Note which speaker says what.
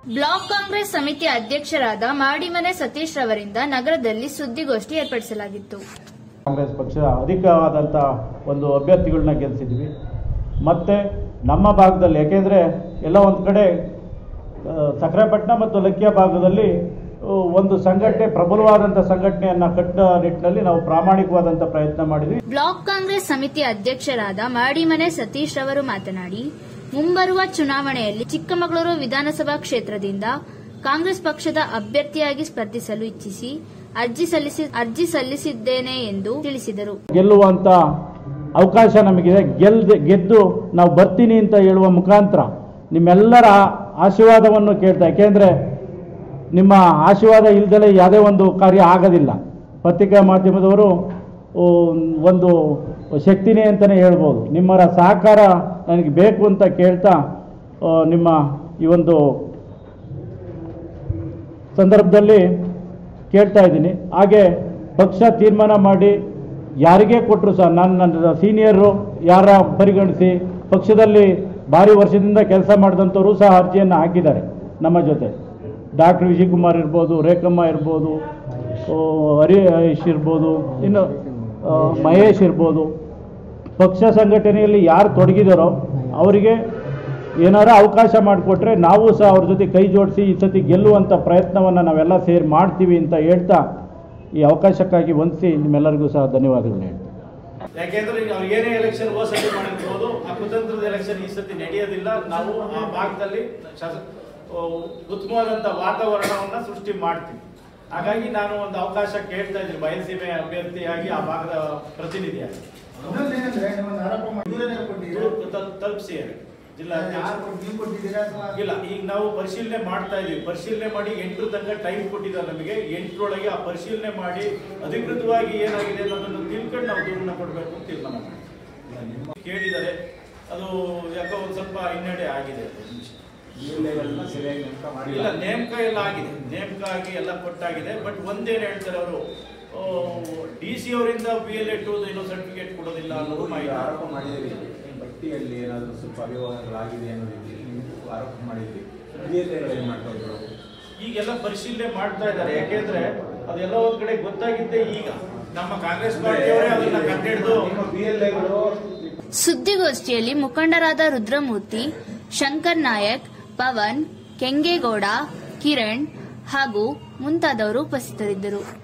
Speaker 1: Block Congress ಸಮಿತಿ ಅಧ್ಯಕ್ಷರಾದ ಮಾಡಿಮನೆ ಸತೀಶ್ ರವರಿಂದ ನಗರದಲ್ಲಿ ಸುದ್ದಿಗೋಷ್ಠಿ ಏರ್ಪಡಿಸಲಾಗಿತ್ತು
Speaker 2: ಕಾಂಗ್ರೆಸ್ ಪಕ್ಷ ಅಧಿಕವಾದಂಥ ಒಂದು ಅಭ್ಯರ್ಥಿಗಳನ್ನ ಗೆಲ್ಲಿಸಿದ್ವಿ ಮತ್ತು ನಮ್ಮ ಭಾಗದಲ್ಲಿ ಯಾಕೆಂದರೆ ಎಲ್ಲ ಒಂದು ಕಡೆ ಆ, ಸಕ್ರೆಪಟ್ಟಣ ಮತ್ತು ಲಕ್ಕಿಯ ಭಾಗದಲ್ಲಿ ಆ, ಒಂದು ಸಂಘಟನೆ ಪ್ರಬಲವಾದಂಥ ಸಂಘಟನೆಯನ್ನು ಕಟ್ಟ ನಿಟ್ಟಿನಲ್ಲಿ ನಾವು ಪ್ರಾಮಾಣಿಕವಾದಂಥ ಪ್ರಯತ್ನ ಮಾಡಿದ್ವಿ
Speaker 1: ಬ್ಲಾಕ್ ಕಾಂಗ್ರೆಸ್ ಸಮಿತಿ ಅಧ್ಯಕ್ಷರಾದ ಮಾಡಿಮನೆ ಸತೀಶ್ ರವರು ಮಾತನಾಡಿ ಮುಂಬರುವ ಚುನಾವಣೆಯಲ್ಲಿ ಚಿಕ್ಕಮಗಳೂರು ವಿಧಾನಸಭಾ ಕ್ಷೇತ್ರದಿಂದ ಕಾಂಗ್ರೆಸ್ ಪಕ್ಷದ ಅಭ್ಯರ್ಥಿಯಾಗಿ ಸ್ಪರ್ಧಿಸಲು ಇಚ್ಛಿಸಿ ಅರ್ಜಿ ಸಲ್ಲಿಸಿ ಅರ್ಜಿ ಸಲ್ಲಿಸಿದ್ದೇನೆ ಎಂದು ತಿಳಿಸಿದರು
Speaker 2: ಗೆಲ್ಲುವಂಥ ಅವಕಾಶ ನಮಗಿದೆ ಗೆಲ್ದು ಗೆದ್ದು ನಾವು ಬರ್ತೀನಿ ಅಂತ ಹೇಳುವ ಮುಖಾಂತರ ನಿಮ್ಮೆಲ್ಲರ ಆಶೀರ್ವಾದವನ್ನು ಕೇಳ್ತಾ ಯಾಕೆಂದರೆ ನಿಮ್ಮ ಆಶೀರ್ವಾದ ಇಲ್ದಲೇ ಯಾವುದೇ ಒಂದು ಕಾರ್ಯ ಆಗೋದಿಲ್ಲ ಪತ್ರಿಕಾ ಮಾಧ್ಯಮದವರು ಓ, ಒಂದು ಶಕ್ತಿನೇ ಅಂತಲೇ ಹೇಳ್ಬೋದು ನಿಮ್ಮರ ಸಹಕಾರ ನನಗೆ ಬೇಕು ಅಂತ ಕೇಳ್ತಾ ಆ, ನಿಮ್ಮ ಈ ಒಂದು ಸಂದರ್ಭದಲ್ಲಿ ಕೇಳ್ತಾ ಇದ್ದೀನಿ ಹಾಗೆ ಪಕ್ಷ ತೀರ್ಮಾನ ಮಾಡಿ ಯಾರಿಗೇ ಕೊಟ್ಟರು ಸಹ ನಾನು ನನ್ನ ಸೀನಿಯರು ಯಾರ ಪರಿಗಣಿಸಿ ಪಕ್ಷದಲ್ಲಿ ಭಾರಿ ವರ್ಷದಿಂದ ಕೆಲಸ ಮಾಡಿದಂಥವರು ಸಹ ಅರ್ಜಿಯನ್ನು ಹಾಕಿದ್ದಾರೆ ನಮ್ಮ ಜೊತೆ ಡಾಕ್ಟರ್ ವಿಜಯಕುಮಾರ್ ಇರ್ಬೋದು ರೇಖಮ್ಮ ಇರ್ಬೋದು ಓ, ಹರೀಶ್ ಇರ್ಬೋದು ಇನ್ನು ಆ, ಮಹೇಶ್ ಇರ್ಬೋದು ಪಕ್ಷ ಸಂಘಟನೆಯಲ್ಲಿ ಯಾರು ತೊಡಗಿದಾರೋ ಅವರಿಗೆ ಏನಾರ ಅವಕಾಶ ಮಾಡಿಕೊಟ್ರೆ ನಾವು ಸಹ ಅವ್ರ ಜೊತೆ ಕೈ ಜೋಡಿಸಿ ಈ ಸತಿ ಗೆಲ್ಲುವಂಥ ಪ್ರಯತ್ನವನ್ನು ನಾವೆಲ್ಲ ಸೇರಿ ಮಾಡ್ತೀವಿ ಅಂತ ಹೇಳ್ತಾ ಈ ಅವಕಾಶಕ್ಕಾಗಿ ವಂದಿಸಿ ನಿಮ್ಮೆಲ್ಲರಿಗೂ ಸಹ ಧನ್ಯವಾದಗಳು ಹೇಳ್ತೀನಿ
Speaker 3: ಯಾಕೆಂದ್ರೆ ಈಗ ಅವ್ರು ಏನೇ ಎಲೆಕ್ಷನ್ ಹೋದ ಸತಿ ಮಾಡಿರ್ಬೋದು ಆ ಕುತಂತ್ರದ ಎಲೆಕ್ಷನ್ ಈ ಸತಿ ನಡೆಯೋದಿಲ್ಲ ನಾವು ಆ ಭಾಗದಲ್ಲಿ ಶಾಸ ಆ, ಉತ್ತಮವಾದಂತ ವಾತಾವರಣವನ್ನ ಸೃಷ್ಟಿ ಮಾಡ್ತೀವಿ ಹಾಗಾಗಿ ನಾನು ಒಂದು ಅವಕಾಶ ಕೇಳ್ತಾ ಇದ್ದೀನಿ ಬಯಲುಸೀಮೆ ಅಭ್ಯರ್ಥಿಯಾಗಿ ಆ ಭಾಗದ ಪ್ರತಿನಿಧಿಯಾಗಿ
Speaker 4: ಇನ್ನೊಂದೇನಂದ್ರೆ ನಿಮ್ಮನ್ನ ಆರೋಪ ಮಾಡಿ ಇವರೇ ಕೊಟ್ಟಿದ್ದೀರಾ?
Speaker 3: ತಲ್- ತಲುಪಿಸಿ ಜಿಲ್ಲಾ
Speaker 4: ಯಾರು ಕೊಟ್ಟು- ನೀವು ಕೊಟ್ಟಿದ್ದೀರಾ ಅಥವಾ
Speaker 3: ಇಲ್ಲ ಈಗ ನಾವು ಪರಿಶೀಲನೆ ಮಾಡ್ತಾ ಇದೀವಿ ಪರಿಶೀಲನೆ ಮಾಡಿ ಎಂಟರ ತನಕ ಟೈಮ್ ಕೊಟ್ಟಿದ್ದಾರೆ ನಮಗೆ ಎಂಟರೊಳಗೆ ಆ ಪರಿಶೀಲನೆ ಮಾಡಿ ಅಧಿಕೃತವಾಗಿ ಏನಾಗಿದೆ ಅನ್ನೋದನ್ನು ತಿಳ್ಕೊಂಡು ನಾವು ದೂರನ್ನ ಕೊಡಬೇಕು ಅಂತ ತೀರ್ಮಾನ ಮಾಡಿದ್ವಿ ಕೇಳಿದ್ದಾರೆ ಅದು ಯಾಕೋ ಒಂದು ಸ್ವಲ್ಪ ಹಿನ್ನಡೆ ಆಗಿದೆ ಇಲ್ಲ ನೇಮಕ ಎಲ್ಲ ಆಗಿದೆ ನೇಮಕ ಆಗಿ ಎಲ್ಲ ಕೊಟ್ಟಾಗಿದೆ ಬಟ್ ಒಂದೇನು ಹೇಳ್ತಾರೆ ಅವರು ಡಿ ಸಿ ಅವರಿಂದ ಬಿ ಎಲ್ ಎಡ್ ಏನೋ ಸರ್ಟಿಫಿಕೇಟ್ ಕೊಡೋದಿಲ್ಲ ಅನ್ನೋದು
Speaker 5: ನೀವು ಈಗ ಆರೋಪ
Speaker 3: ಮಾಹಿತಿ
Speaker 5: ಮಾಡಿದ್ರಿ ಪಟ್ಟಿಯಲ್ಲಿ ಏನಾದರೂ ಸ್ವಲ್ಪ ಅವ್ಯವಹಾರಗಳಾಗಿದೆ ಅನ್ನೋ ರೀತಿ ನೀವು ಆರೋಪ ಮಾಡಿದ್ರಿ ಬಿ ಎಲ್ ಎಗಳು ಮಾಡ್ತಾ ಇದ್ರು
Speaker 3: ಈಗೆಲ್ಲ ಪರಿಶೀಲನೆ ಮಾಡ್ತಾ ಇದ್ದಾರೆ ಯಾಕೆಂದ್ರೆ ಅದೆಲ್ಲ ಒಂದ್ ಕಡೆ ಗೊತ್ತಾಗಿದ್ದೆ ಈಗ ನಮ್ಮ ಕಾಂಗ್ರೆಸ್ ಪಾರ್ಟಿಯವರೇ ಅದನ್ನ ಕಂಡಿಡಿದು
Speaker 5: ನಿಮ್ಮ ಬಿ ಎಲ್ ಎಗಳು
Speaker 1: ಸುದ್ದಿಗೋಷ್ಠಿಯಲ್ಲಿ ಮುಖಂಡರಾದ ರುದ್ರಮೂರ್ತಿ ಶಂಕರ್ ನಾಯಕ್ ಪವನ್ ಕೆಂಗೇಗೌಡ ಕಿರಣ್ ಹಾಗೂ ಮುಂತಾದವರು ಉಪಸ್ಥಿತರಿದ್ದರು